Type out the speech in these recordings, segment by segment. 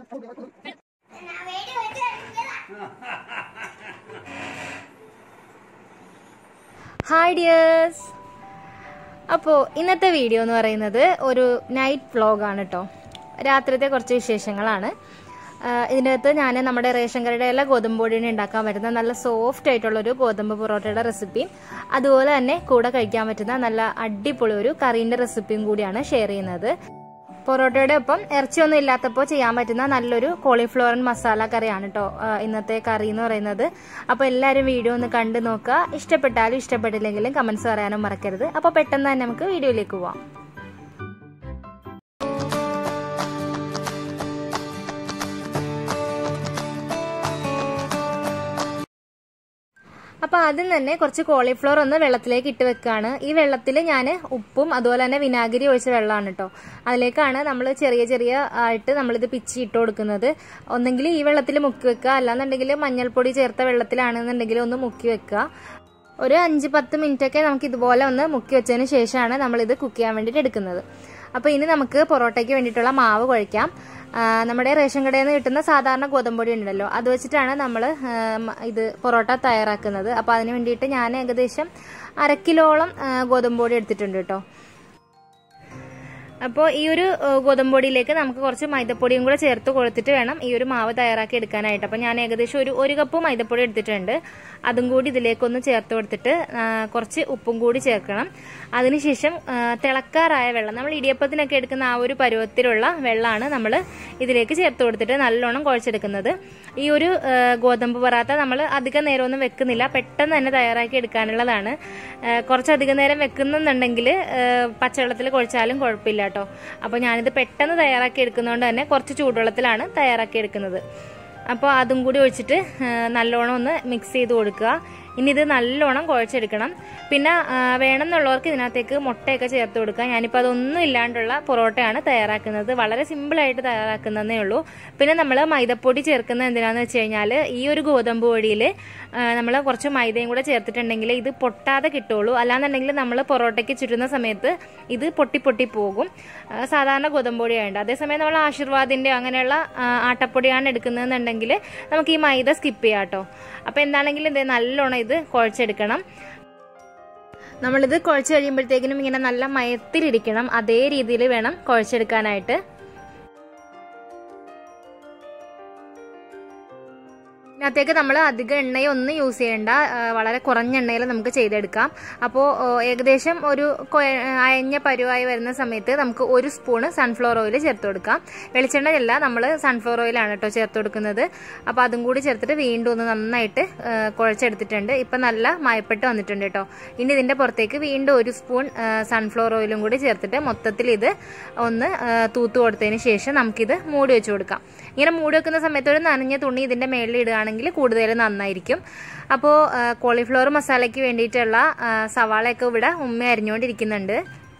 hi dears അപ്പോൾ ഇന്നത്തെ video എന്ന് പറയുന്നത് ഒരു നൈറ്റ് വ്ളോഗാണ് കേട്ടോ രാത്രിത്തെ കുറച്ച് വിശേഷങ്ങളാണ് ആഹ് ഇതിൻ്റെ അകത്ത് ഞാൻ നമ്മുടെ റേഷൻ കടയുടെ എല്ലാ ഗോതമ്പ് പൊടിയിൽ ഉണ്ടാക്കാൻ പറ്റുന്ന നല്ല സോഫ്റ്റ് ആയിട്ടുള്ള ഒരു ഗോതമ്പ് പൊറോട്ടയുടെ റെസിപ്പിയും അതുപോലെ തന്നെ കൂടെ കഴിക്കാൻ പറ്റുന്ന നല്ല അടിപൊളി ഒരു കറീൻ്റെ റെസിപ്പിയും കൂടിയാണ് ഷെയർ ചെയ്യുന്നത് പൊറോട്ടയുടെ ഒപ്പം ഇറച്ചിയൊന്നും ഇല്ലാത്തപ്പോൾ ചെയ്യാൻ പറ്റുന്ന നല്ലൊരു കോളിഫ്ലവറൻ മസാല കറിയാണ് കേട്ടോ ഇന്നത്തെ കറി എന്ന് പറയുന്നത് അപ്പോൾ എല്ലാവരും വീഡിയോ ഒന്ന് കണ്ടു നോക്കുക ഇഷ്ടപ്പെട്ടാലും ഇഷ്ടപ്പെട്ടില്ലെങ്കിലും കമൻസ് പറയാനും മറക്കരുത് അപ്പോൾ പെട്ടെന്ന് തന്നെ നമുക്ക് വീഡിയോയിലേക്ക് പോവാം അപ്പോൾ ആദ്യം തന്നെ കുറച്ച് കോളിഫ്ലവർ ഒന്ന് വെള്ളത്തിലേക്ക് ഇട്ട് വെക്കുകയാണ് ഈ വെള്ളത്തിൽ ഞാൻ ഉപ്പും അതുപോലെ തന്നെ വിനാഗിരി ഒഴിച്ച വെള്ളമാണ് കേട്ടോ അതിലേക്കാണ് നമ്മൾ ചെറിയ ചെറിയ ആയിട്ട് നമ്മളിത് പിച്ചി ഇട്ട് കൊടുക്കുന്നത് ഒന്നെങ്കിൽ ഈ വെള്ളത്തിൽ മുക്കി വെക്കുക അല്ലാന്നുണ്ടെങ്കിൽ മഞ്ഞൾപ്പൊടി ചേർത്ത വെള്ളത്തിലാണെന്നുണ്ടെങ്കിൽ ഒന്ന് മുക്കി വെക്കുക ഒരു അഞ്ച് പത്ത് മിനിറ്റ് ഒക്കെ നമുക്ക് ഇതുപോലെ ഒന്ന് മുക്കി വെച്ചതിന് ശേഷമാണ് നമ്മളിത് കുക്ക് ചെയ്യാൻ വേണ്ടിയിട്ട് എടുക്കുന്നത് അപ്പോൾ ഇനി നമുക്ക് പൊറോട്ടയ്ക്ക് വേണ്ടിയിട്ടുള്ള മാവ് കുഴയ്ക്കാം ആ, നമ്മുടെ റേഷൻ കടയിൽ നിന്ന് കിട്ടുന്ന സാധാരണ ഗോതമ്പൊടി ഉണ്ടല്ലോ അത് വെച്ചിട്ടാണ് നമ്മൾ ഇത് പൊറോട്ട തയ്യാറാക്കുന്നത് അപ്പോൾ അതിന് വേണ്ടിയിട്ട് ഞാൻ ഏകദേശം അര കിലോളം ആ, ഗോതമ്പ് പൊടി എടുത്തിട്ടുണ്ട് കേട്ടോ അപ്പോൾ ഈ ഒരു ഏഹ്, ഗോതമ്പ് പൊടിയിലേക്ക് നമുക്ക് കുറച്ച് മൈദപ്പൊടിയും കൂടെ ചേർത്ത് കൊടുത്തിട്ട് വേണം ഈ ഒരു മാവ് തയ്യാറാക്കി എടുക്കാനായിട്ട് അപ്പോൾ ഞാൻ ഏകദേശം ഒരു ഒരു കപ്പ് മൈദപ്പൊടി എടുത്തിട്ടുണ്ട് അതും കൂടി ഇതിലേക്കൊന്ന് ചേർത്ത് കൊടുത്തിട്ട് ആ, കുറച്ച് ഉപ്പും കൂടി ചേർക്കണം അതിനുശേഷം ആ, തിളക്കാറായ വെള്ളം നമ്മൾ ഇടിയപ്പത്തിനൊക്കെ എടുക്കുന്ന ആ ഒരു പരുവത്തിലുള്ള വെള്ളമാണ് നമ്മൾ ഇതിലേക്ക് ചേർത്ത് കൊടുത്തിട്ട് നല്ലോണം കുഴച്ചെടുക്കുന്നത് ഈ ഒരു ആ, ഗോതമ്പ് പൊറാത്ത നമ്മൾ അധികം നേരമൊന്നും വെക്കുന്നില്ല പെട്ടെന്ന് തന്നെ തയ്യാറാക്കി എടുക്കാനുള്ളതാണ് ആ, കുറച്ചധികം നേരം വെക്കുന്നുണ്ടെങ്കിൽ പച്ചവെള്ളത്തിൽ കുഴച്ചാലും കുഴപ്പമില്ല കേട്ടോ അപ്പോൾ ഞാനിത് പെട്ടെന്ന് തയ്യാറാക്കി എടുക്കുന്നതുകൊണ്ട് തന്നെ കുറച്ച് ചൂടുവെള്ളത്തിലാണ് തയ്യാറാക്കി എടുക്കുന്നത് അപ്പോൾ അതും കൂടി ഒഴിച്ചിട്ട് ആ, നല്ലോണം ഒന്ന് മിക്സ് ചെയ്ത് കൊടുക്കുക ഇനി ഇത് നല്ലോണം കുഴച്ചെടുക്കണം പിന്നെ ആ, വേണമെന്നുള്ളവർക്ക് ഇതിനകത്തേക്ക് മുട്ടയൊക്കെ ചേർത്ത് കൊടുക്കുക ഞാനിപ്പോൾ അതൊന്നും ഇല്ലാണ്ടുള്ള പൊറോട്ടയാണ് തയ്യാറാക്കുന്നത് വളരെ സിമ്പിളായിട്ട് തയ്യാറാക്കുന്നതേ ഉള്ളൂ പിന്നെ നമ്മൾ മൈദപ്പൊടി ചേർക്കുന്നത് എന്തിനാന്ന് വെച്ച് കഴിഞ്ഞാൽ ഈ ഒരു ഗോതമ്പ് പൊടിയിൽ നമ്മൾ കുറച്ച് മൈദയും കൂടെ ചേർത്തിട്ടുണ്ടെങ്കിൽ ഇത് പൊട്ടാതെ കിട്ടുള്ളൂ അല്ലാന്നുണ്ടെങ്കിൽ നമ്മൾ പൊറോട്ടയ്ക്ക് ചുറ്റുന്ന സമയത്ത് ഇത് പൊട്ടി പൊട്ടി പോകും ആ, സാധാരണ ഗോതമ്പ് പൊടിയായുണ്ട് അതേസമയം നമ്മൾ ആശീർവാദിൻ്റെ അങ്ങനെയുള്ള ആ, ആട്ടപ്പൊടിയാണ് എടുക്കുന്നതെന്നുണ്ടെങ്കിൽ നമുക്ക് ഈ മൈദ സ്കിപ്പ് ചെയ്യാം കേട്ടോ അപ്പോൾ എന്താണെങ്കിലും ഇത് നല്ലോണം ഇത് കുഴച്ചെടുക്കണം നമ്മളിത് കുഴച്ച് കഴിയുമ്പോഴത്തേക്കിനും ഇങ്ങനെ നല്ല മയത്തിലിരിക്കണം അതേ രീതിയിൽ വേണം കുഴച്ചെടുക്കാനായിട്ട് ഇതിനകത്തേക്ക് നമ്മൾ അധികം എണ്ണയൊന്നും യൂസ് ചെയ്യേണ്ട ആ, വളരെ കുറഞ്ഞ എണ്ണയിൽ നമുക്ക് ചെയ്തെടുക്കാം അപ്പോൾ ഏകദേശം ഒരു കൊ- അയഞ്ഞ പരുവായി വരുന്ന സമയത്ത് നമുക്ക് ഒരു സ്പൂണ് സൺഫ്ലവർ ഓയിൽ ചേർത്ത് കൊടുക്കാം വെളിച്ചെണ്ണയല്ല നമ്മൾ സൺഫ്ലവർ ഓയിലാണ് കേട്ടോ ചേർത്ത് കൊടുക്കുന്നത് അപ്പോൾ അതും കൂടി ചേർത്തിട്ട് വീണ്ടും ഒന്ന് നന്നായിട്ട് ആ, കുഴച്ചെടുത്തിട്ടുണ്ട് ഇപ്പം നല്ല മയപ്പെട്ട് വന്നിട്ടുണ്ട് കേട്ടോ ഇനി ഇതിൻ്റെ പുറത്തേക്ക് വീണ്ടും ഒരു സ്പൂൺ സൺഫ്ലവർ ഓയിലും കൂടി ചേർത്തിട്ട് മൊത്തത്തിൽ ഇത് ഒന്ന് ആ, തൂത്ത് കൊടുത്തതിന് ശേഷം നമുക്കിത് മൂടി വെച്ച് കൊടുക്കാം ഇങ്ങനെ മൂടി വെക്കുന്ന സമയത്ത് ഒരു നനഞ്ഞ തുണി ഇതിൻ്റെ മേളിൽ ഇടുകയാണെങ്കിൽ കൂടുതൽ നന്നായിരിക്കും അപ്പോൾ കോളിഫ്ലവർ മസാലയ്ക്ക് വേണ്ടിയിട്ടുള്ള ആ, സവാളയൊക്കെ ഇവിടെ ഉമ്മ അരിഞ്ഞുകൊണ്ടിരിക്കുന്നുണ്ട്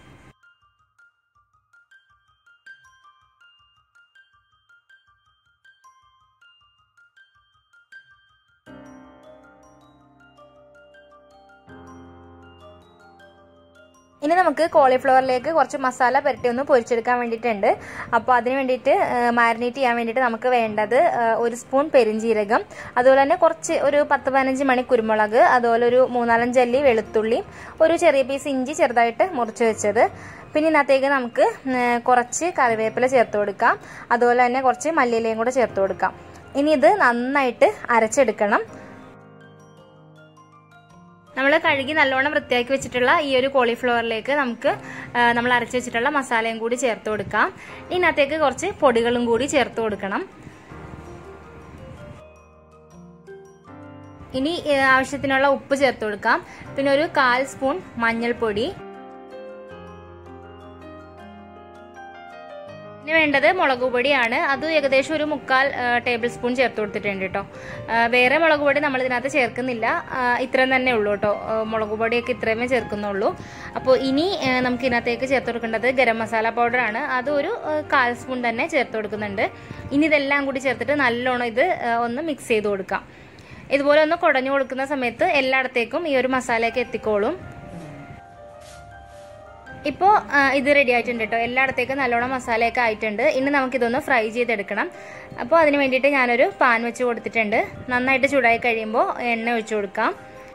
ഇനി നമുക്ക് കോളിഫ്ലവറിലേക്ക് കുറച്ച് മസാല പുരട്ടി ഒന്ന് പൊരിച്ചെടുക്കാൻ വേണ്ടിയിട്ടുണ്ട് അപ്പോൾ അതിന് വേണ്ടിയിട്ട് മാരിനേറ്റ് ചെയ്യാൻ വേണ്ടിയിട്ട് നമുക്ക് വേണ്ടത് ആ, ഒരു സ്പൂൺ പെരിഞ്ജീരകം അതുപോലെ തന്നെ കുറച്ച് ഒരു പത്ത് പതിനഞ്ച് മണി കുരുമുളക് അതുപോലെ ഒരു മൂന്നാലഞ്ച് അല്ലി വെളുത്തുള്ളി ഒരു ചെറിയ പീസ് ഇഞ്ചി ചെറുതായിട്ട് മുറിച്ച് വെച്ചത് പിന്നെ ഇതിനകത്തേക്ക് നമുക്ക് ആ, കുറച്ച് കറിവേപ്പില ചേർത്ത് കൊടുക്കാം അതുപോലെ തന്നെ കുറച്ച് മല്ലിയിലയും കൂടെ ചേർത്ത് കൊടുക്കാം ഇനി ഇത് നന്നായിട്ട് അരച്ചെടുക്കണം നമ്മൾ കഴുകി നല്ലോണം വൃത്തിയാക്കി വെച്ചിട്ടുള്ള ഈ ഒരു കോളിഫ്ലവറിലേക്ക് നമുക്ക് ആ, നമ്മൾ അരച്ച് വെച്ചിട്ടുള്ള മസാലയും കൂടി ചേർത്ത് കൊടുക്കാം ഇതിനകത്തേക്ക് കുറച്ച് പൊടികളും കൂടി ചേർത്ത് കൊടുക്കണം ഇനി ഏ, ആവശ്യത്തിനുള്ള ഉപ്പ് ചേർത്ത് കൊടുക്കാം പിന്നെ ഒരു കാൽ സ്പൂൺ മഞ്ഞൾപ്പൊടി ഇനി വേണ്ടത് മുളക് പൊടിയാണ് അത് ഏകദേശം ഒരു മുക്കാൽ ആ, ടേബിൾ സ്പൂൺ ചേർത്ത് കൊടുത്തിട്ടുണ്ട് കേട്ടോ ആ, വേറെ മുളക് പൊടി നമ്മൾ ഇതിനകത്ത് ചേർക്കുന്നില്ല ആ, ഇത്രയും തന്നെ ഉള്ളൂ കേട്ടോ ആ, മുളക് പൊടിയൊക്കെ ഇത്രയുമേ ചേർക്കുന്നുള്ളൂ അപ്പോൾ ഇനി ആ, നമുക്ക് ഇതിനകത്തേക്ക് ചേർത്ത് കൊടുക്കേണ്ടത് ഗരം മസാല പൗഡറാണ് അത് ഒരു ആ, കാൽ സ്പൂൺ തന്നെ ചേർത്ത് കൊടുക്കുന്നുണ്ട് ഇനി ഇതെല്ലാം കൂടി ചേർത്തിട്ട് നല്ലോണം ഇത് ആ, ഒന്ന് മിക്സ് ചെയ്ത് കൊടുക്കാം ഇതുപോലെ ഒന്ന് കുടഞ്ഞു കൊടുക്കുന്ന സമയത്ത് എല്ലായിടത്തേക്കും ഈ ഒരു മസാലയൊക്കെ എത്തിക്കോളും ഇപ്പോൾ ഇത് റെഡി ആയിട്ടുണ്ട് കേട്ടോ എല്ലായിടത്തേക്കും നല്ലോണം മസാലയൊക്കെ ആയിട്ടുണ്ട് ഇനി നമുക്കിതൊന്ന് ഫ്രൈ ചെയ്തെടുക്കണം അപ്പോൾ അതിന് വേണ്ടിയിട്ട് ഞാനൊരു പാൻ വെച്ച് കൊടുത്തിട്ടുണ്ട് നന്നായിട്ട് ചൂടായി കഴിയുമ്പോൾ എണ്ണ ഒഴിച്ചു കൊടുക്കാം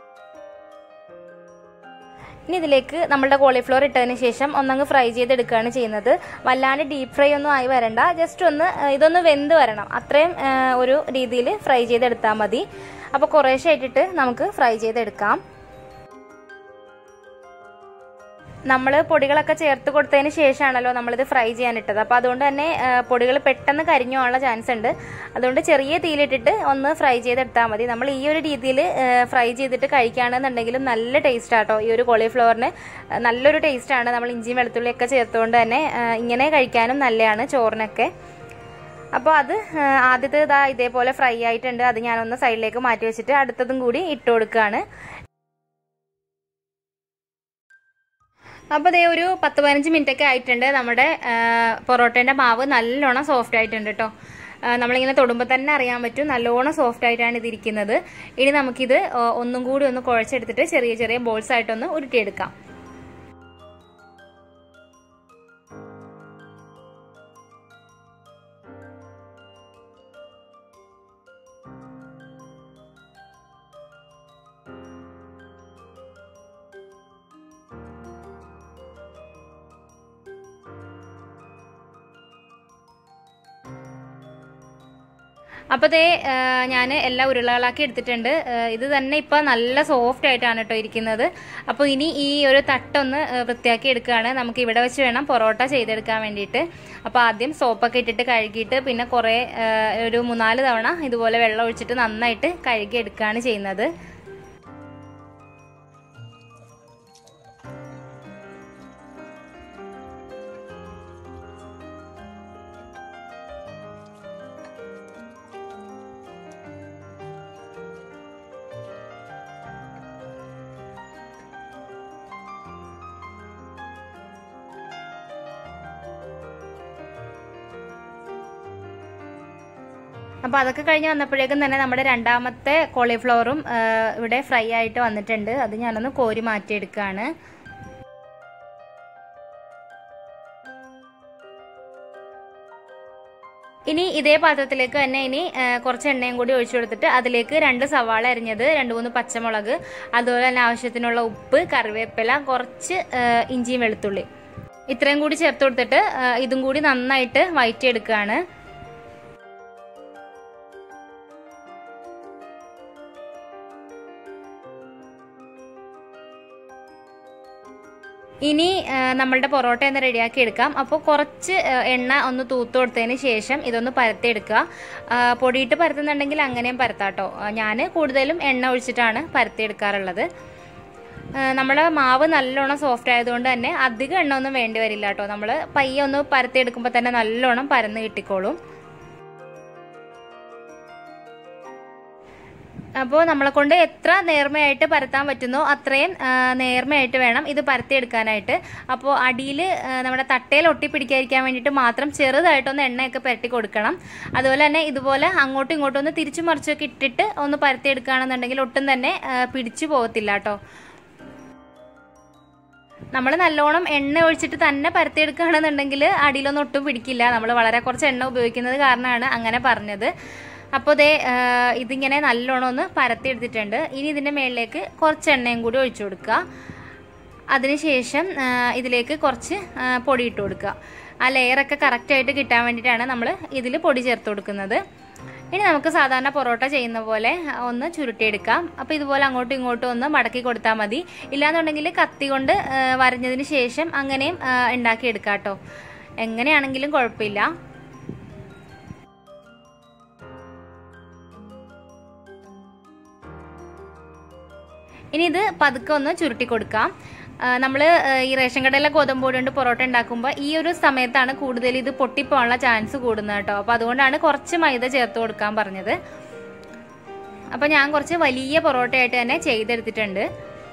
ഇനി ഇതിലേക്ക് നമ്മളുടെ കോളിഫ്ലവർ ഇട്ടതിന് ശേഷം ഒന്നങ്ങ് ഫ്രൈ ചെയ്തെടുക്കുകയാണ് ചെയ്യുന്നത് വല്ലാണ്ട് ഡീപ്പ് ഫ്രൈ ഒന്നും ആയി വരണ്ട ജസ്റ്റ് ഒന്ന് ഇതൊന്ന് വെന്ത് വരണം അത്രയും ഒരു രീതിയിൽ ഫ്രൈ ചെയ്തെടുത്താൽ മതി അപ്പോൾ കുറേശ്ശെ ഇട്ടിട്ട് നമുക്ക് ഫ്രൈ ചെയ്തെടുക്കാം നമ്മൾ പൊടികളൊക്കെ ചേർത്ത് കൊടുത്തതിന് ശേഷമാണല്ലോ നമ്മളിത് ഫ്രൈ ചെയ്യാനിട്ടത് അപ്പോൾ അതുകൊണ്ട് തന്നെ പൊടികൾ പെട്ടെന്ന് കരിഞ്ഞു പോകാനുള്ള ചാൻസ് ഉണ്ട് അതുകൊണ്ട് ചെറിയ തീയിലിട്ടിട്ട് ഒന്ന് ഫ്രൈ ചെയ്തെടുത്താൽ മതി നമ്മൾ ഈ ഒരു രീതിയിൽ ഫ്രൈ ചെയ്തിട്ട് കഴിക്കുകയാണെന്നുണ്ടെങ്കിലും നല്ല ടേസ്റ്റ് ആട്ടോ ഈ ഒരു കോളിഫ്ലവറിന് നല്ലൊരു ടേസ്റ്റാണ് നമ്മൾ ഇഞ്ചിയും വെളുത്തുള്ളിയൊക്കെ ചേർത്തുകൊണ്ട് തന്നെ ഇങ്ങനെ കഴിക്കാനും നല്ലതാണ് ചോറിനൊക്കെ അപ്പോൾ അത് ആദ്യത്തെ ഇതാ ഇതേപോലെ ഫ്രൈ ആയിട്ടുണ്ട് അത് ഞാനൊന്ന് സൈഡിലേക്ക് മാറ്റി വെച്ചിട്ട് അടുത്തതും കൂടി ഇട്ട് കൊടുക്കുകയാണ് അപ്പോൾ ദേ ഒരു പത്ത് പതിനഞ്ച് മിനിറ്റ് ഒക്കെ ആയിട്ടുണ്ട് നമ്മുടെ പൊറോട്ടേൻ്റെ മാവ് നല്ലോണം സോഫ്റ്റ് ആയിട്ടുണ്ട് കേട്ടോ നമ്മളിങ്ങനെ തൊടുമ്പോൾ തന്നെ അറിയാൻ പറ്റും നല്ലോണം സോഫ്റ്റ് ആയിട്ടാണ് ഇതിരിക്കുന്നത് ഇനി നമുക്കിത് ഒന്നും കൂടി ഒന്ന് കുഴച്ചെടുത്തിട്ട് ചെറിയ ചെറിയ ബോൾസ് ആയിട്ടൊന്ന് ഉരുട്ടിയെടുക്കാം അപ്പോൾ ദേ ഞാൻ എല്ലാ ഉരുളകളാക്കി എടുത്തിട്ടുണ്ട് ഇത് തന്നെ ഇപ്പോൾ നല്ല സോഫ്റ്റ് ആയിട്ടാണ് കേട്ടോ ഇരിക്കുന്നത് അപ്പോൾ ഇനി ഈ ഒരു തട്ടൊന്ന് വൃത്തിയാക്കി എടുക്കുകയാണ് നമുക്ക് ഇവിടെ വെച്ച് വേണം പൊറോട്ട ചെയ്തെടുക്കാൻ വേണ്ടിയിട്ട് അപ്പോൾ ആദ്യം സോപ്പൊക്കെ ഇട്ടിട്ട് കഴുകിയിട്ട് പിന്നെ കുറേ ഒരു മൂന്നാല് തവണ ഇതുപോലെ വെള്ളം ഒഴിച്ചിട്ട് നന്നായിട്ട് കഴുകി എടുക്കുകയാണ് ചെയ്യുന്നത് അപ്പോൾ അതൊക്കെ കഴിഞ്ഞ് വന്നപ്പോഴേക്കും തന്നെ നമ്മുടെ രണ്ടാമത്തെ കോളിഫ്ലവറും ഇവിടെ ഫ്രൈ ആയിട്ട് വന്നിട്ടുണ്ട് അത് ഞാനൊന്ന് കോരി മാറ്റിയെടുക്കുകയാണ് ഇനി ഇതേ പാത്രത്തിലേക്ക് തന്നെ ഇനി കുറച്ച് എണ്ണയും കൂടി ഒഴിച്ചു കൊടുത്തിട്ട് അതിലേക്ക് രണ്ട് സവാള അരിഞ്ഞത് രണ്ട് മൂന്ന് പച്ചമുളക് അതുപോലെ തന്നെ ആവശ്യത്തിനുള്ള ഉപ്പ് കറിവേപ്പില കുറച്ച് ഇഞ്ചിയും വെളുത്തുള്ളി ഇത്രയും കൂടി ചേർത്ത് കൊടുത്തിട്ട് ഇതും കൂടി നന്നായിട്ട് വയറ്റിയെടുക്കുകയാണ് ഇനി നമ്മളുടെ പൊറോട്ട ഒന്ന് റെഡിയാക്കി എടുക്കാം അപ്പോൾ കുറച്ച് എണ്ണ ഒന്ന് തൂത്ത് കൊടുത്തതിന് ശേഷം ഇതൊന്ന് പരത്തിയെടുക്കുക പൊടിയിട്ട് പരത്തുന്നുണ്ടെങ്കിൽ അങ്ങനെയും പരത്താട്ടോ ഞാൻ കൂടുതലും എണ്ണ ഒഴിച്ചിട്ടാണ് പരത്തിയെടുക്കാറുള്ളത് നമ്മുടെ മാവ് നല്ലോണം സോഫ്റ്റ് ആയതുകൊണ്ട് തന്നെ അധികം എണ്ണ ഒന്നും വേണ്ടി വരില്ല കേട്ടോ നമ്മൾ പയ്യെ ഒന്ന് പരത്തിയെടുക്കുമ്പോൾ തന്നെ നല്ലോണം പരന്ന് കിട്ടിക്കോളും അപ്പോൾ നമ്മളെ കൊണ്ട് എത്ര നേർമയായിട്ട് പരത്താൻ പറ്റുന്നോ അത്രയും നേർമയായിട്ട് വേണം ഇത് പരത്തിയെടുക്കാനായിട്ട് അപ്പോൾ അടിയിൽ നമ്മുടെ തട്ടയിൽ ഒട്ടിപ്പിടിക്കാതിരിക്കാൻ വേണ്ടിയിട്ട് മാത്രം ചെറുതായിട്ടൊന്ന് എണ്ണയൊക്കെ പുരട്ടി കൊടുക്കണം അതുപോലെ തന്നെ ഇതുപോലെ അങ്ങോട്ടും ഇങ്ങോട്ടും ഒന്ന് തിരിച്ചു മറിച്ചൊക്കെ ഇട്ടിട്ട് ഒന്ന് പരത്തിയെടുക്കുകയാണെന്നുണ്ടെങ്കിൽ ഒട്ടും തന്നെ പിടിച്ചു പോകത്തില്ല കേട്ടോ നമ്മൾ നല്ലോണം എണ്ണ ഒഴിച്ചിട്ട് തന്നെ പരത്തിയെടുക്കുകയാണെന്നുണ്ടെങ്കിൽ അടിയിലൊന്നും ഒട്ടും പിടിക്കില്ല നമ്മൾ വളരെ കുറച്ച് എണ്ണ ഉപയോഗിക്കുന്നത് കാരണമാണ് അങ്ങനെ പറഞ്ഞത് അപ്പോൾ ദേ ഇതിങ്ങനെ നല്ലോണം ഒന്ന് പരത്തിയെടുത്തിട്ടുണ്ട് ഇനി ഇതിൻ്റെ മുകളിലേക്ക് കുറച്ച് എണ്ണയും കൂടി ഒഴിച്ചു കൊടുക്കുക അതിനുശേഷം ഇതിലേക്ക് കുറച്ച് പൊടി ഇട്ട് കൊടുക്കുക ആ ലെയറൊക്കെ കറക്റ്റായിട്ട് കിട്ടാൻ വേണ്ടിയിട്ടാണ് നമ്മൾ ഇതിൽ പൊടി ചേർത്ത് കൊടുക്കുന്നത് ഇനി നമുക്ക് സാധാരണ പൊറോട്ട ചെയ്യുന്ന പോലെ ഒന്ന് ചുരുട്ടിയെടുക്കാം അപ്പോൾ ഇതുപോലെ അങ്ങോട്ടും ഇങ്ങോട്ടും ഒന്ന് മടക്കി കൊടുത്താൽ മതി ഇല്ലാന്നുണ്ടെങ്കിൽ കത്തി കൊണ്ട് വരഞ്ഞതിന് ശേഷം അങ്ങനെയും ഉണ്ടാക്കിയെടുക്കാം കേട്ടോ എങ്ങനെയാണെങ്കിലും കുഴപ്പമില്ല ഇനി ഇത് പതുക്കെ ഒന്ന് ചുരുട്ടി കൊടുക്കാം നമ്മൾ ഈ റേഷൻ കടയിലെ ഗോതമ്പൊടി കൊണ്ട് പൊറോട്ട ഉണ്ടാക്കുമ്പോൾ ഈ ഒരു സമയത്താണ് കൂടുതൽ ഇത് പൊട്ടിപ്പോകാനുള്ള ചാൻസ് കൂടുന്നത് കേട്ടോ അപ്പോൾ അതുകൊണ്ടാണ് കുറച്ച് മൈദ ചേർത്ത് കൊടുക്കാൻ പറഞ്ഞത് അപ്പോൾ ഞാൻ കുറച്ച് വലിയ പൊറോട്ടയായിട്ട് തന്നെ ചെയ്തെടുത്തിട്ടുണ്ട്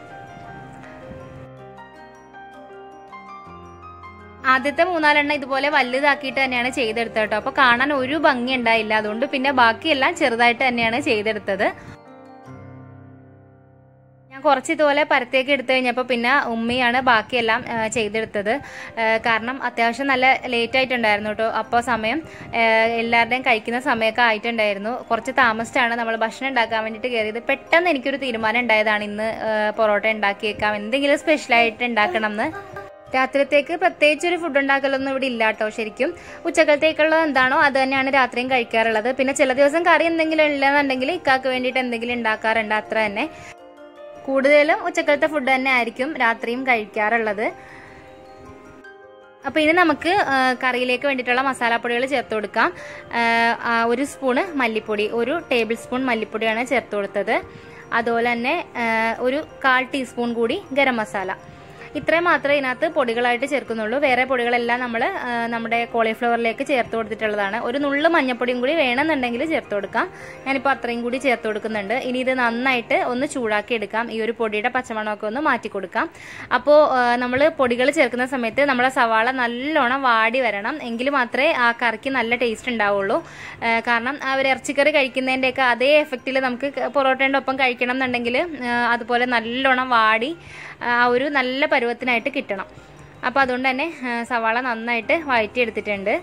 ആദ്യത്തെ മൂന്നാലെണ്ണം ഇതുപോലെ വലുതാക്കിയിട്ട് തന്നെയാണ് ചെയ്തെടുത്തത് കേട്ടോ അപ്പോൾ കാണാൻ ഒരു ഭംഗി ഉണ്ടായില്ല അതുകൊണ്ട് പിന്നെ ബാക്കിയെല്ലാം ചെറുതായിട്ട് തന്നെയാണ് ചെയ്തെടുത്തത് ഞാൻ കുറച്ച് ഇതുപോലെ പരത്തിയൊക്കെ എടുത്തു കഴിഞ്ഞപ്പോൾ പിന്നെ ഉമ്മയാണ് ബാക്കിയെല്ലാം ആ, ചെയ്തെടുത്തത് ആ, കാരണം അത്യാവശ്യം നല്ല ലേറ്റ് ആയിട്ടുണ്ടായിരുന്നു കേട്ടോ അപ്പോൾ സമയം ആ, എല്ലാവരുടെയും കഴിക്കുന്ന സമയമൊക്കെ ആയിട്ടുണ്ടായിരുന്നു കുറച്ച് താമസിച്ചാണ് നമ്മൾ ഭക്ഷണം ഉണ്ടാക്കാൻ വേണ്ടിയിട്ട് കയറിയത് പെട്ടെന്ന് എനിക്കൊരു തീരുമാനം ഉണ്ടായതാണ് ഇന്ന് ആ, പൊറോട്ട ഉണ്ടാക്കിയേക്കാം എന്തെങ്കിലും സ്പെഷ്യലായിട്ട് ഉണ്ടാക്കണം എന്ന് രാത്രിത്തേക്ക് പ്രത്യേകിച്ച് ഒരു ഫുഡ് ഉണ്ടാക്കലൊന്നും ഇവിടെ ഇല്ല കേട്ടോ ശരിക്കും ഉച്ചക്കലത്തേക്കുള്ളത് എന്താണോ അത് തന്നെയാണ് രാത്രിയും കഴിക്കാറുള്ളത് പിന്നെ ചില ദിവസം കറി എന്തെങ്കിലും ഇല്ലെന്നുണ്ടെങ്കിൽ ഇക്കാക്ക് വേണ്ടിയിട്ട് എന്തെങ്കിലും ഉണ്ടാക്കാറുണ്ട് അത്ര തന്നെ കൂടുതലും ഉച്ചക്കലത്തെ ഫുഡ് തന്നെ ആയിരിക്കും രാത്രിയും കഴിക്കാറുള്ളത് അപ്പോൾ ഇനി നമുക്ക് ആ, കറിയിലേക്ക് വേണ്ടിയിട്ടുള്ള മസാലപ്പൊടികൾ ചേർത്ത് കൊടുക്കാം ആ, ആ, ഒരു സ്പൂണ് മല്ലിപ്പൊടി ഒരു ടേബിൾ സ്പൂൺ മല്ലിപ്പൊടിയാണ് ചേർത്ത് കൊടുത്തത് അതുപോലെ തന്നെ ആ, ഒരു കാൽ ടീസ്പൂൺ കൂടി ഗരം മസാല ഇത്രയും മാത്രമേ ഇതിനകത്ത് പൊടികളായിട്ട് ചേർക്കുന്നുള്ളൂ വേറെ പൊടികളെല്ലാം നമ്മൾ നമ്മുടെ കോളിഫ്ലവറിലേക്ക് ചേർത്ത് കൊടുത്തിട്ടുള്ളതാണ് ഒരു നുള്ളു മഞ്ഞപ്പൊടിയും കൂടി വേണമെന്നുണ്ടെങ്കിൽ ചേർത്ത് കൊടുക്കാം ഞാനിപ്പോൾ അത്രയും കൂടി ചേർത്ത് കൊടുക്കുന്നുണ്ട് ഇനി ഇത് നന്നായിട്ട് ഒന്ന് ചൂടാക്കി എടുക്കാം ഈ ഒരു പൊടിയുടെ പച്ചമണമൊക്കെ ഒന്ന് മാറ്റി കൊടുക്കാം അപ്പോൾ നമ്മൾ പൊടികൾ ചേർക്കുന്ന സമയത്ത് നമ്മുടെ സവാള നല്ലോണം വാടി വരണം എങ്കിൽ മാത്രമേ ആ കറിക്ക് നല്ല ടേസ്റ്റ് ഉണ്ടാവുള്ളൂ ആ, കാരണം ആ ഒരു ഇറച്ചിക്കറി കഴിക്കുന്നതിൻ്റെയൊക്കെ അതേ എഫക്റ്റിൽ നമുക്ക് പൊറോട്ടേൻ്റെ ഒപ്പം കഴിക്കണം എന്നുണ്ടെങ്കിൽ അതുപോലെ നല്ലോണം വാടി ആ ഒരു നല്ല പരുവത്തിനായിട്ട് കിട്ടണം അപ്പോൾ അതുകൊണ്ട് തന്നെ ആ, സവാള നന്നായിട്ട് വഴറ്റിയെടുത്തിട്ടുണ്ട്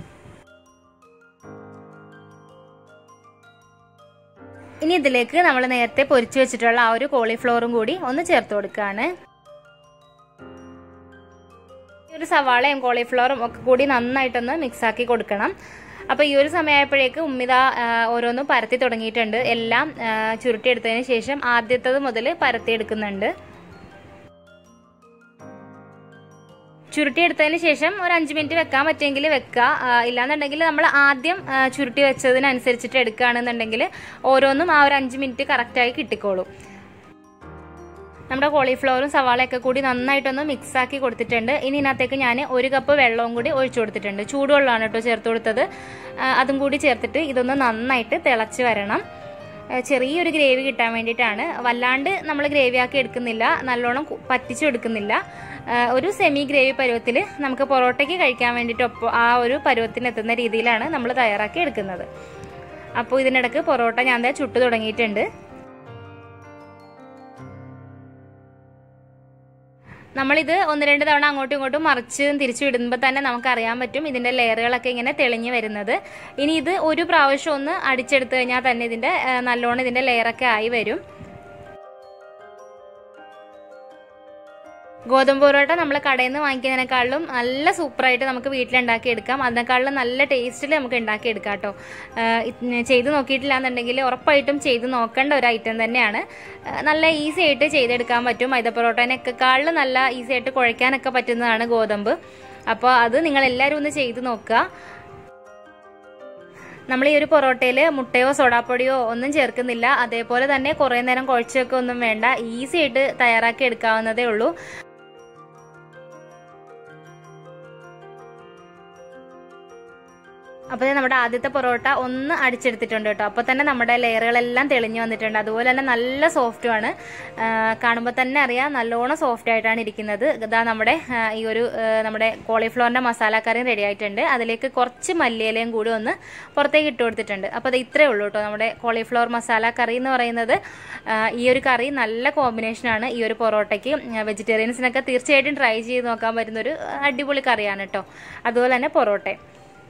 ഇനി ഇതിലേക്ക് നമ്മൾ നേരത്തെ പൊരിച്ചു വെച്ചിട്ടുള്ള ആ ഒരു കോളിഫ്ലവറും കൂടി ഒന്ന് ചേർത്ത് കൊടുക്കുകയാണ് ഈ ഒരു സവാളയും കോളിഫ്ലവറും ഒക്കെ കൂടി നന്നായിട്ടൊന്ന് മിക്സ് ആക്കി കൊടുക്കണം അപ്പോൾ ഈ ഒരു സമയമായപ്പോഴേക്ക് ഉമ്മിത ആ, ഓരോന്നും പരത്തി തുടങ്ങിയിട്ടുണ്ട് എല്ലാം ആ, ചുരുട്ടിയെടുത്തതിന് ശേഷം ആദ്യത്തത് മുതൽ പരത്തിയെടുക്കുന്നുണ്ട് ചുരുട്ടി എടുത്തതിന് ശേഷം ഒരു അഞ്ച് മിനിറ്റ് വെക്കാൻ പറ്റുമെങ്കിൽ വെക്കുക ആ, ഇല്ലാന്നുണ്ടെങ്കിൽ നമ്മൾ ആദ്യം ആ, ചുരുട്ടി വെച്ചതിനനുസരിച്ചിട്ട് എടുക്കുകയാണെന്നുണ്ടെങ്കിൽ ഓരോന്നും ആ ഒരു അഞ്ച് മിനിറ്റ് കറക്റ്റായി കിട്ടിക്കോളും നമ്മുടെ കോളിഫ്ലവറും സവാളയൊക്കെ കൂടി നന്നായിട്ടൊന്ന് മിക്സ് ആക്കി കൊടുത്തിട്ടുണ്ട് ഇനി ഇതിനകത്തേക്ക് ഞാൻ ഒരു കപ്പ് വെള്ളവും കൂടി ഒഴിച്ചു കൊടുത്തിട്ടുണ്ട് ചൂടുവെള്ളമാണ് കേട്ടോ ചേർത്ത് കൊടുത്തത് ആ, അതും കൂടി ചേർത്തിട്ട് ഇതൊന്ന് നന്നായിട്ട് തിളച്ച് വരണം ആ, ചെറിയൊരു ഗ്രേവി കിട്ടാൻ വേണ്ടിയിട്ടാണ് വല്ലാണ്ട് നമ്മൾ ഗ്രേവി ആക്കി എടുക്കുന്നില്ല നല്ലോണം കു- പറ്റിച്ചും എടുക്കുന്നില്ല ആ, ഒരു സെമി ഗ്രേവി പരുവത്തിൽ നമുക്ക് പൊറോട്ടയ്ക്ക് കഴിക്കാൻ വേണ്ടിയിട്ട് ഒപ്പം ആ ഒരു പരുവത്തിന് എത്തുന്ന രീതിയിലാണ് നമ്മൾ തയ്യാറാക്കി എടുക്കുന്നത് അപ്പോൾ ഇതിനിടക്ക് പൊറോട്ട ഞാൻ ദേ ചുട്ടു തുടങ്ങിയിട്ടുണ്ട് നമ്മളിത് ഒന്ന് രണ്ട് തവണ അങ്ങോട്ടും ഇങ്ങോട്ടും മറിച്ച് തിരിച്ചു വിടുമ്പോൾ തന്നെ നമുക്ക് അറിയാൻ പറ്റും ഇതിന്റെ ലെയറുകളൊക്കെ ഇങ്ങനെ തെളിഞ്ഞു വരുന്നത് ഇനി ഇത് ഒരു പ്രാവശ്യം ഒന്ന് അടിച്ചെടുത്തു കഴിഞ്ഞാൽ തന്നെ ഇതിന്റെ ആ, നല്ലോണം ഇതിന്റെ ലെയറൊക്കെ ആയി വരും ഗോതമ്പ് പൊറോട്ട നമ്മൾ കടയിൽ നിന്ന് വാങ്ങിക്കുന്നതിനേക്കാളും നല്ല സൂപ്പറായിട്ട് നമുക്ക് വീട്ടിലുണ്ടാക്കി എടുക്കാം അതിനേക്കാളും നല്ല ടേസ്റ്റിൽ നമുക്ക് ഉണ്ടാക്കി എടുക്കാം കേട്ടോ ചെയ്ത് നോക്കിയിട്ടില്ല എന്നുണ്ടെങ്കിൽ ഉറപ്പായിട്ടും ചെയ്ത് നോക്കേണ്ട ഒരു ഐറ്റം തന്നെയാണ് ആ, നല്ല ഈസി ആയിട്ട് ചെയ്തെടുക്കാൻ പറ്റും മൈദ പൊറോട്ടേനൊക്കെക്കാളും നല്ല ഈസി ആയിട്ട് കുഴയ്ക്കാനൊക്കെ പറ്റുന്നതാണ് ഗോതമ്പ് അപ്പോൾ അത് നിങ്ങൾ എല്ലാവരും ഒന്ന് ചെയ്ത് നോക്കുക നമ്മൾ ഈ ഒരു പൊറോട്ടയിൽ മുട്ടയോ സോഡാപ്പൊടിയോ ഒന്നും ചേർക്കുന്നില്ല അതേപോലെ തന്നെ കുറേ നേരം കുഴച്ചൊക്കെ ഒന്നും വേണ്ട ഈസി ആയിട്ട് തയ്യാറാക്കി എടുക്കാവുന്നതേ ഉള്ളൂ അപ്പോൾ ദേ നമ്മുടെ ആദ്യത്തെ പൊറോട്ട ഒന്ന് അടിച്ചെടുത്തിട്ടുണ്ട് കേട്ടോ അപ്പോൾ തന്നെ നമ്മുടെ ലെയറുകളെല്ലാം തെളിഞ്ഞു വന്നിട്ടുണ്ട് അതുപോലെ തന്നെ നല്ല സോഫ്റ്റുമാണ് കാണുമ്പോൾ തന്നെ അറിയാം നല്ലോണം സോഫ്റ്റ് ആയിട്ടാണ് ഇരിക്കുന്നത് ഇതാ നമ്മുടെ ആ, ഈ ഒരു ആ, നമ്മുടെ കോളിഫ്ലവറിൻ്റെ മസാലക്കറിയും റെഡി ആയിട്ടുണ്ട് അതിലേക്ക് കുറച്ച് മല്ലിയിലയും കൂടി ഒന്ന് പുറത്തേക്ക് ഇട്ട് കൊടുത്തിട്ടുണ്ട് അപ്പോൾ അത് ഇത്രയേ ഉള്ളൂ കേട്ടോ നമ്മുടെ കോളിഫ്ലവർ മസാല കറി എന്ന് പറയുന്നത് ആ, ഈ ഒരു കറി നല്ല കോമ്പിനേഷനാണ് ഈ ഒരു പൊറോട്ടയ്ക്ക് വെജിറ്റേറിയൻസിനൊക്കെ തീർച്ചയായിട്ടും ട്രൈ ചെയ്ത് നോക്കാൻ പറ്റുന്ന ഒരു അടിപൊളി കറിയാണ് കേട്ടോ അതുപോലെ തന്നെ പൊറോട്ടയും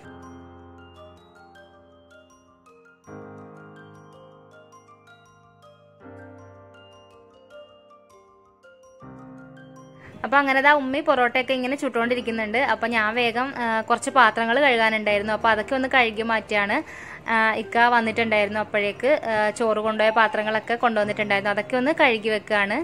അപ്പൊ അങ്ങനെ ദാ ഉമ്മി പൊറോട്ടയൊക്കെ ഇങ്ങനെ ചുട്ടുകൊണ്ടിരിക്കുന്നുണ്ട് അപ്പൊ ഞാൻ വേഗം ആ, കുറച്ച് പാത്രങ്ങൾ കഴുകാനുണ്ടായിരുന്നു അപ്പൊ അതൊക്കെ ഒന്ന് കഴുകി മാറ്റിയാണ് ആ, ഇക്ക വന്നിട്ടുണ്ടായിരുന്നു അപ്പോഴേക്ക് ആ, ചോറ് കൊണ്ടുപോയ പാത്രങ്ങളൊക്കെ കൊണ്ടുവന്നിട്ടുണ്ടായിരുന്നു അതൊക്കെ ഒന്ന് കഴുകി വെക്കുകയാണ്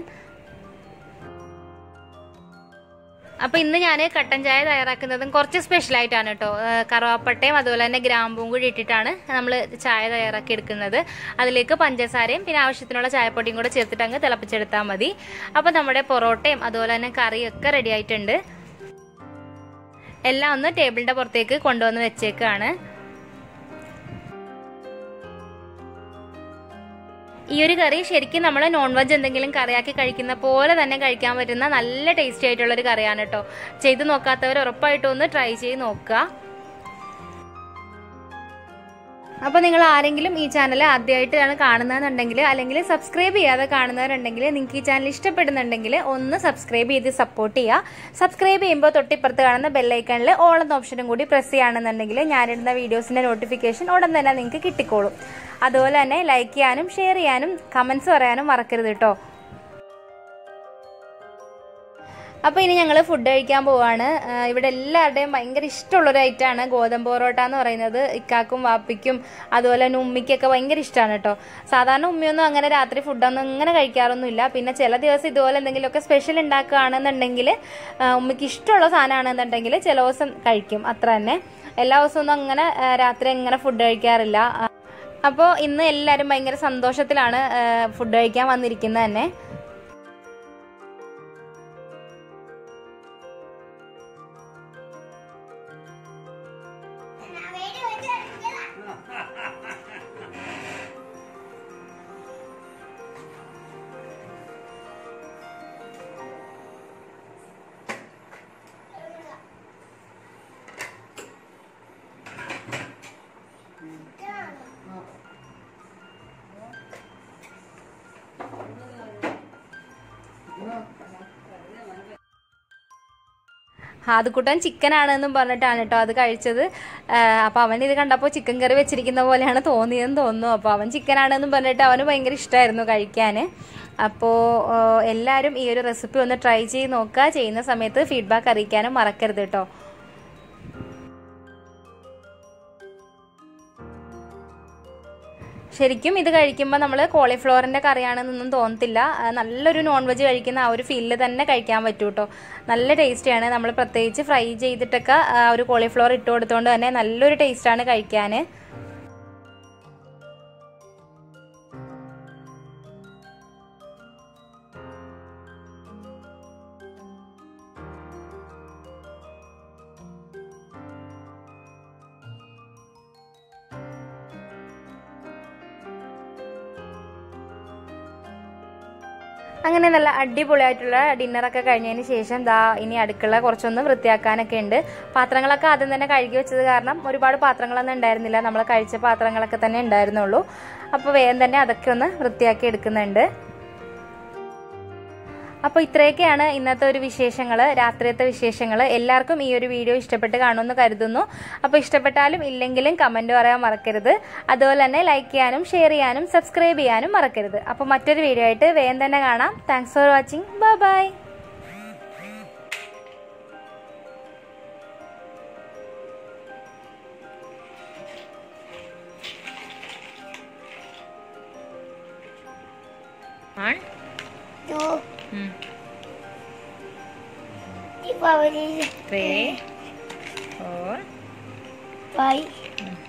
അപ്പൊ ഇന്ന് ഞാൻ കട്ടൻ ചായ തയ്യാറാക്കുന്നതും കുറച്ച് സ്പെഷ്യൽ ആയിട്ടാണ് കേട്ടോ കറുവാപ്പട്ടയും അതുപോലെ തന്നെ ഗ്രാമ്പും കൂടി ഇട്ടിട്ടാണ് നമ്മൾ ചായ തയ്യാറാക്കി എടുക്കുന്നത് അതിലേക്ക് പഞ്ചസാരയും പിന്നെ ആവശ്യത്തിനുള്ള ചായപ്പൊടിയും കൂടെ ചേർത്തിട്ട് അങ്ങ് തിളപ്പിച്ചെടുത്താൽ മതി അപ്പൊ നമ്മുടെ പൊറോട്ടയും അതുപോലെ തന്നെ കറിയും ഒക്കെ റെഡി ആയിട്ടുണ്ട് എല്ലാം ഒന്ന് ടേബിളിന്റെ പുറത്തേക്ക് കൊണ്ടുവന്ന് വെച്ചേക്കാണ് ഈ ഒരു കറി ശരിക്കും നമ്മൾ നോൺ വെജ് എന്തെങ്കിലും കറിയാക്കി കഴിക്കുന്ന പോലെ തന്നെ കഴിക്കാൻ പറ്റുന്ന നല്ല ടേസ്റ്റി ആയിട്ടുള്ള ഒരു കറിയാണ് കേട്ടോ ചെയ്ത് നോക്കാത്തവർ ഉറപ്പായിട്ടും ഒന്ന് ട്രൈ ചെയ്ത് നോക്കുക അപ്പോൾ നിങ്ങൾ ആരെങ്കിലും ഈ ചാനൽ ആദ്യമായിട്ടാണ് കാണുന്നതെന്നുണ്ടെങ്കിൽ അല്ലെങ്കിൽ സബ്സ്ക്രൈബ് ചെയ്യാതെ കാണുന്നവരുണ്ടെങ്കിൽ നിങ്ങൾക്ക് ഈ ചാനൽ ഇഷ്ടപ്പെടുന്നുണ്ടെങ്കിൽ ഒന്ന് സബ്സ്ക്രൈബ് ചെയ്ത് സപ്പോർട്ട് ചെയ്യുക സബ്സ്ക്രൈബ് ചെയ്യുമ്പോൾ തൊട്ടിപ്പുറത്ത് കാണുന്ന ബെല്ലൈക്കണിൽ ഓൾ എന്ന ഓപ്ഷനും കൂടി പ്രസ് ചെയ്യുകയാണെന്നുണ്ടെങ്കിൽ ഞാനിടുന്ന വീഡിയോസിൻ്റെ നോട്ടിഫിക്കേഷൻ ഉടൻ തന്നെ നിങ്ങൾക്ക് കിട്ടിക്കോളും അതുപോലെ തന്നെ ലൈക്ക് ചെയ്യാനും ഷെയർ ചെയ്യാനും കമൻസ് പറയാനും മറക്കരുത് കേട്ടോ അപ്പോൾ ഇനി ഞങ്ങൾ ഫുഡ് കഴിക്കാൻ പോവാണ് ആ, ഇവിടെ എല്ലാവരുടെയും ഭയങ്കര ഇഷ്ടമുള്ളൊരു ഐറ്റമാണ് ഗോതമ്പ് പൊറോട്ട എന്ന് പറയുന്നത് ഇക്കാക്കും വാപ്പിക്കും അതുപോലെ തന്നെ ഉമ്മിക്കൊക്കെ ഭയങ്കര ഇഷ്ടമാണ് കേട്ടോ സാധാരണ ഉമ്മയൊന്നും അങ്ങനെ രാത്രി ഫുഡൊന്നും ഇങ്ങനെ കഴിക്കാറൊന്നുമില്ല പിന്നെ ചില ദിവസം ഇതുപോലെ എന്തെങ്കിലുമൊക്കെ സ്പെഷ്യൽ ഉണ്ടാക്കുകയാണെന്നുണ്ടെങ്കിൽ ആ, ഉമ്മയ്ക്ക് ഇഷ്ടമുള്ള സാധനമാണെന്നുണ്ടെങ്കിൽ ചില ദിവസം കഴിക്കും അത്ര തന്നെ എല്ലാ ദിവസവും ഒന്നും അങ്ങനെ ആ, രാത്രി അങ്ങനെ ഫുഡ് കഴിക്കാറില്ല അപ്പോൾ ഇന്ന് എല്ലാവരും ഭയങ്കര സന്തോഷത്തിലാണ് ഫുഡ് കഴിക്കാൻ വന്നിരിക്കുന്നത് തന്നെ ഹാദുക്കുട്ടൻ ചിക്കൻ ആണെന്നും പറഞ്ഞിട്ടാണ് കേട്ടോ അത് കഴിച്ചത് അപ്പോൾ അവൻ ഇത് കണ്ടപ്പോൾ ചിക്കൻ കറി വെച്ചിരിക്കുന്ന പോലെയാണ് തോന്നിയതെന്ന് തോന്നുന്നു അപ്പോൾ അവൻ ചിക്കൻ ആണെന്നും പറഞ്ഞിട്ട് അവന് ഭയങ്കര ഇഷ്ടമായിരുന്നു കഴിക്കാൻ അപ്പോൾ എല്ലാവരും ഈ ഒരു റെസിപ്പി ഒന്ന് ട്രൈ ചെയ്ത് നോക്കുക ചെയ്യുന്ന സമയത്ത് ഫീഡ്ബാക്ക് അറിയിക്കാനും മറക്കരുത് കേട്ടോ ശരിക്കും ഇത് കഴിക്കുമ്പോൾ നമ്മൾ കോളിഫ്ലവറിൻ്റെ കറിയാണെന്നൊന്നും തോന്നത്തില്ല ആ, നല്ലൊരു നോൺ വെജ് കഴിക്കുന്ന ആ ഒരു ഫീലിൽ തന്നെ കഴിക്കാൻ പറ്റും കേട്ടോ നല്ല ടേസ്റ്റിയാണ് നമ്മൾ പ്രത്യേകിച്ച് ഫ്രൈ ചെയ്തിട്ടൊക്കെ ആ ഒരു കോളിഫ്ലവർ ഇട്ട് കൊടുത്തുകൊണ്ട് തന്നെ നല്ലൊരു ടേസ്റ്റാണ് കഴിക്കാൻ അങ്ങനെ നല്ല അടിപൊളിയായിട്ടുള്ള ഡിന്നറൊക്കെ കഴിഞ്ഞതിന് ശേഷം ദാ ഇനി അടുക്കള കുറച്ചൊന്ന് വൃത്തിയാക്കാനൊക്കെ ഉണ്ട് പാത്രങ്ങളൊക്കെ ആദ്യം തന്നെ കഴുകി വെച്ചത് കാരണം ഒരുപാട് പാത്രങ്ങളൊന്നും ഉണ്ടായിരുന്നില്ല നമ്മൾ കഴിച്ച പാത്രങ്ങളൊക്കെ തന്നെ ഉണ്ടായിരുന്നുള്ളൂ അപ്പോൾ വേഗം തന്നെ അതൊക്കെ ഒന്ന് വൃത്തിയാക്കി എടുക്കുന്നുണ്ട് അപ്പോൾ ഇത്രയൊക്കെയാണ് ഇന്നത്തെ ഒരു വിശേഷങ്ങൾ രാത്രിയത്തെ വിശേഷങ്ങൾ എല്ലാവർക്കും ഈ ഒരു വീഡിയോ ഇഷ്ടപ്പെട്ട് കാണുമെന്ന് കരുതുന്നു അപ്പോൾ ഇഷ്ടപ്പെട്ടാലും ഇല്ലെങ്കിലും കമൻറ്റ് പറയാൻ മറക്കരുത് അതുപോലെ തന്നെ ലൈക്ക് ചെയ്യാനും ഷെയർ ചെയ്യാനും സബ്സ്ക്രൈബ് ചെയ്യാനും മറക്കരുത് അപ്പോൾ മറ്റൊരു വീഡിയോ ആയിട്ട് വേഗം തന്നെ കാണാം thanks for watching bye bye One, two, hmm, Deepavali, three, four, five, hmm,